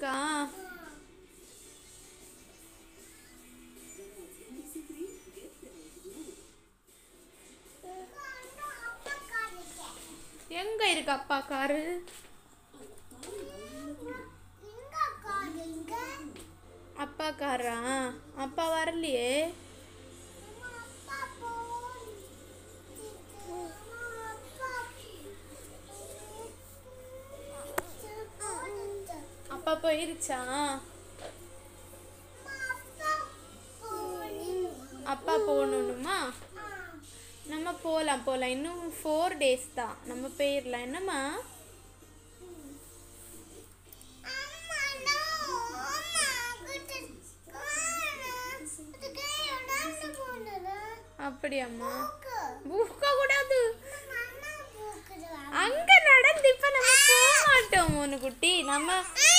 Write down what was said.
இருக்கா எங்க இருக்கு அப்பா காரு அப்பா காரா அப்பா வரலையே அப்பா போயிருச்சா அப்பா போகணுமா நம்ம போகலாம் போகலாம் இன்னும் ஃபோர் டேஸ் தான் நம்ம போயிடலாம் என்னம்மா அப்படியாம்மா பூக்க கூடாது அங்க நடந்து இப்ப நம்ம போக மாட்டோம் மோனு குட்டி நம்ம